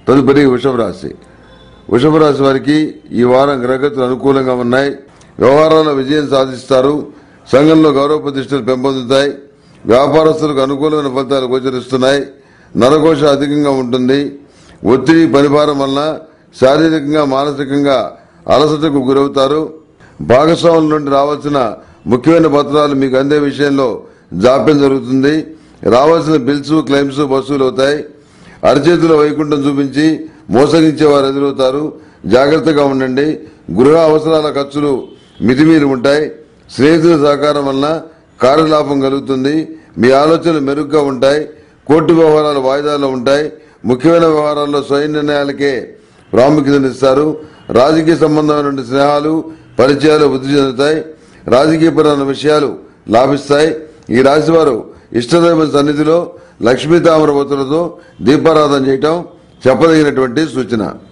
తదుపరి వృషభ రాశి వృషభ రాశి వారికి ఈ వారం గ్రహగతులు అనుకూలంగా ఉన్నాయి వ్యవహారాల్లో విజయం సాధిస్తారు సంఘంలో గౌరవ ప్రతిష్టలు పెంపొందుతాయి వ్యాపారస్తులకు అనుకూలమైన ఫలితాలు గోచరిస్తున్నాయి నరకోశ అధికంగా ఉంటుంది ఒత్తిడి పరిభారం వలన శారీరకంగా మానసికంగా అలసటకు గురవుతారు భాగస్వాముల నుండి రావాల్సిన ముఖ్యమైన పత్రాలు మీకు అందే విషయంలో జాప్యం జరుగుతుంది రావాల్సిన బిల్స్ క్లెయిమ్స్ వసూలు అవుతాయి అరచేతిలో వైకుంఠం చూపించి మోసగించే వారు ఎదురవుతారు జాగ్రత్తగా ఉండండి గృహ అవసరాల ఖర్చులు మితిమీరి ఉంటాయి స్నేహితుల సహకారం వలన కార్యలాభం కలుగుతుంది మీ ఆలోచనలు మెరుగ్గా ఉంటాయి కోర్టు వ్యవహారాలు వాయిదాలో ఉంటాయి ముఖ్యమైన వ్యవహారాల్లో స్వయం నిర్ణయాలకే ప్రాముఖ్యతనిస్తారు రాజకీయ సంబంధమైనటువంటి స్నేహాలు పరిచయాలు వృద్ధి చెందుతాయి రాజకీయపరమైన విషయాలు లాభిస్తాయి ఈ రాశివారు ఇష్టదైవ సన్నిధిలో లక్ష్మీ తామర ఒత్తులతో దీపారాధన చేయటం చెప్పదగినటువంటి సూచన